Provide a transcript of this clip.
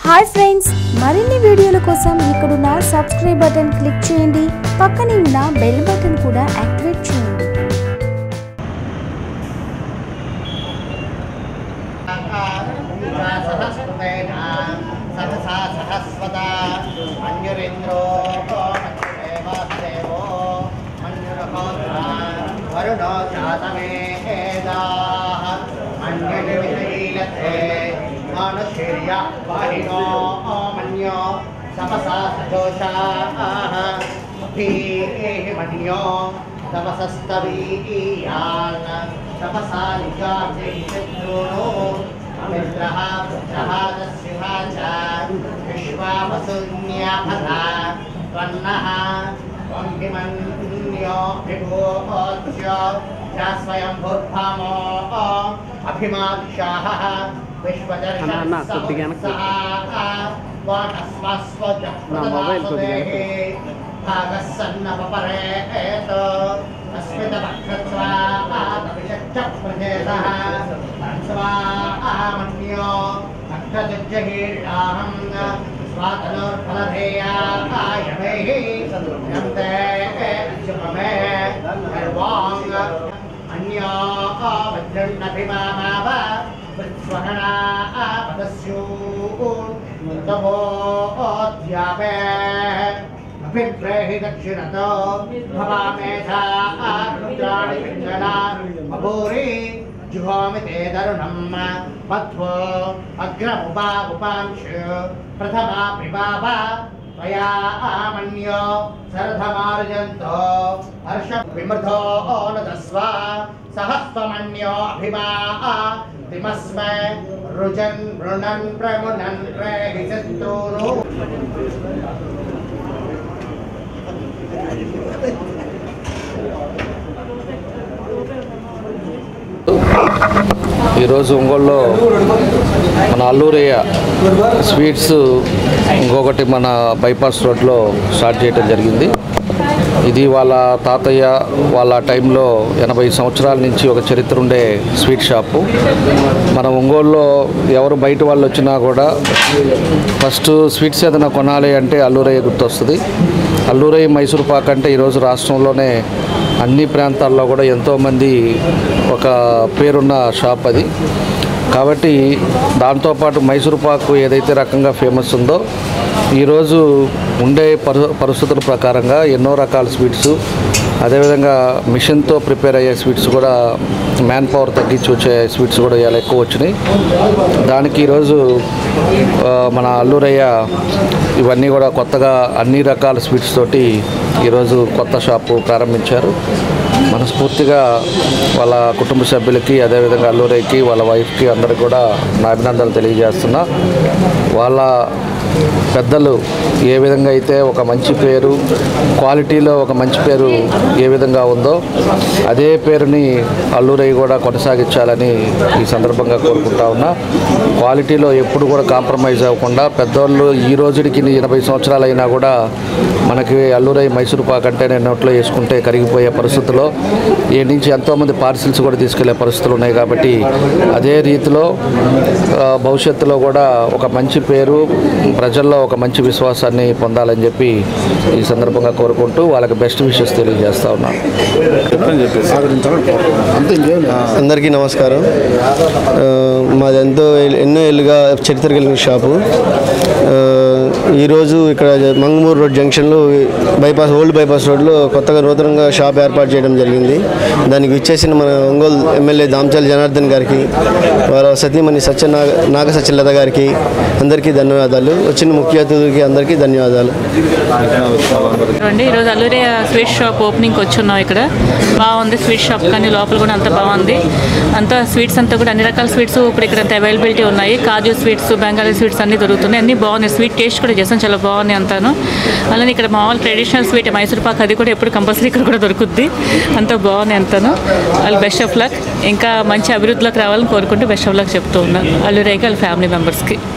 Hi friends మరిన్ని వీడియోల కోసం ఇక్కడున్న సబ్స్క్రైబ్ బటన్ క్లిక్ చేయండి పక్కనే ఉన్న బెల్ బటన్ కూడా యాక్టివేట్ చేయండి సహసా సహస్వత మంజురింద్రో మంజుదేవాదేవో మంజురహోత్ర వరుణో జాతమేదాః మంజునివిశీలతే మానుషీర్య వాహినో మన్యో సమసా సజోషాః భీమన్యో తపసస్తవీయాన్ తపసా నిజాశత్రుణో మిత్రः పుత్రः దస్యుः च విశ్వావసున్యాభరా त्वन्नः त्वम्भिमन्यो विभूत्य च स्वयं भूद्भामो अभिमाक्षाः అన్న, కొద్దిగా వెనక్కి. నా మొబైల్ కొద్దిగా వెనక్కి. భాగస్సన్నపరేత అస్మిత భక్షత్వా ప్రజేతः స్వామన్యో భక్షజహీర్షాహం స్వాతనోర్ఫలధేయాయమైः యంతే శుభమే సర్వాంగ అన్యో వజ్రన్నభిమామావ వృత్స్వహణా పదస్యూర్తవోద్యాపే అభిప్రేహి దక్షిణతో భవామేధా రుద్రాణి పింగళా అభూరి జుహోమి తే తరుణం మధ్వో అగ్రముపా ఉపాంశు ప్రథమా పిబావ त्वया आमन्यो सरथमार्जन्तो हर्ष विमृधो नदस्व सहस्वमन्योऽभिमा तिमस्मै रुजन् वृणन् प्रमुनन् प्रेहि शत्रूनु ఈరోజు ఒంగోలులో మన అల్లూరయ్య స్వీట్స్ ఇంకొకటి మన బైపాస్ రోడ్లో స్టార్ట్ చేయడం జరిగింది ఇది వాళ్ళ తాతయ్య వాళ్ళ టైంలో ఎనభై సంవత్సరాల నుంచి ఒక చరిత్ర ఉండే స్వీట్ షాపు మన ఒంగోలులో ఎవరు బయట వాళ్ళు వచ్చినా కూడా ఫస్ట్ స్వీట్స్ ఏదైనా కొనాలి అంటే అల్లూరయ్య గుర్తొస్తుంది అల్లూరయ్య మైసూర్ పాక్ అంటే ఈరోజు రాష్ట్రంలోనే అన్ని ప్రాంతాల్లో కూడా ఎంతోమంది ఒక పేరున్న షాప్ అది కాబట్టి దాంతోపాటు మైసూర్ పాకు ఏదైతే రకంగా ఫేమస్ ఉందో ఈరోజు ఉండే పరు పరిస్థితుల ప్రకారంగా ఎన్నో రకాల స్వీట్స్ అదేవిధంగా మిషన్తో ప్రిపేర్ అయ్యే స్వీట్స్ కూడా మ్యాన్ పవర్ తగ్గించి వచ్చే స్వీట్స్ కూడా ఇలా ఎక్కువ వచ్చినాయి దానికి ఈరోజు ఆ, మన అల్లూరయ్య ఇవన్నీ కూడా కొత్తగా అన్ని రకాల స్వీట్స్ తోటి ఈరోజు కొత్త షాపు ప్రారంభించారు మనస్ఫూర్తిగా వాళ్ళ కుటుంబ సభ్యులకి అదేవిధంగా అల్లూరయ్యకి వాళ్ళ వైఫ్కి అందరికి కూడా నా అభినందనలు తెలియజేస్తున్నా వాళ్ళ పెద్దలు ఏ విధంగా అయితే ఒక మంచి పేరు క్వాలిటీలో ఒక మంచి పేరు ఏ విధంగా ఉందో అదే పేరుని అల్లూరయ్య కూడా కొనసాగించాలని ఈ సందర్భంగా కోరుకుంటా ఉన్నా క్వాలిటీలో ఎప్పుడు కూడా కాంప్రమైజ్ అవ్వకుండా పెద్దవాళ్ళు ఈ రోజుడికి ఎనభై సంవత్సరాలు అయినా కూడా మనకి అల్లూరయ్య మైసూరు పాక్ అంటే నేను నోట్లో వేసుకుంటే కరిగిపోయే పరిస్థితుల్లో ఈ నుంచి ఎంతోమంది పార్సిల్స్ కూడా తీసుకెళ్లే పరిస్థితులు ఉన్నాయి కాబట్టి అదే రీతిలో ఆ, భవిష్యత్తులో కూడా ఒక మంచి పేరు ప్రజల్లో ఒక మంచి విశ్వాసాన్ని పొందాలని చెప్పి ఈ సందర్భంగా కోరుకుంటూ వాళ్ళకి బెస్ట్ విషెస్ తెలియజేస్తా ఉన్నాను అందరికీ నమస్కారం ఆ, మాది ఎంతో ఏళ్ళ- ఎన్నో ఏళ్ళుగా చరిత్ర కలిగిన షాపు ఆ, ఈరోజు ఇక్కడ మంగమూరు రోడ్ జంక్షన్లో బైపాస్ ఓల్డ్ బైపాస్ రోడ్లో కొత్తగా నూతనంగా షాప్ ఏర్పాటు చేయడం జరిగింది దానికి ఇచ్చేసిన మన ఒంగోలు ఎమ్మెల్యే దామచల్ జనార్దన్ గారికి వారి సతీమణి సత్య నాగ నాగ సత్యలత గారికి అందరికీ ధన్యవాదాలు వచ్చిన ముఖ్య అతిథులకి అందరికీ ధన్యవాదాలు అండి ఈరోజు అల్లూరి స్వీట్ షాప్ ఓపెనింగ్కి వచ్చి ఉన్నాం ఇక్కడ బాగుంది స్వీట్ షాప్ కానీ లోపల కూడా అంత బాగుంది అంతా స్వీట్స్ అంతా కూడా అన్ని రకాల స్వీట్స్ ఇప్పుడు ఇక్కడ అంత అవైలబిలిటీ ఉన్నాయి కాజు స్వీట్స్ బెంగాలీ స్వీట్స్ అన్నీ దొరుకుతున్నాయి అన్నీ బాగున్నాయి స్వీట్ టేస్ట్ కూడా చేస్తాం చాలా బాగున్నాయి అంతాను అలానే ఇక్కడ మామూలు ట్రెడిషనల్ స్వీట్ మైసూర్ పాక్ అది కూడా ఎప్పుడు కంపల్సరీ ఇక్కడ కూడా దొరుకుద్ది అంతా బాగున్నాయి అంతాను వాళ్ళు బెస్ట్ ఆఫ్ లక్ ఇంకా మంచి అభివృద్ధిలోకి రావాలని కోరుకుంటూ బెస్ట్ ఆఫ్ లక్ చెప్తూ ఉన్నాను అల్లూరేకి వాళ్ళ ఫ్యామిలీ మెంబర్స్కి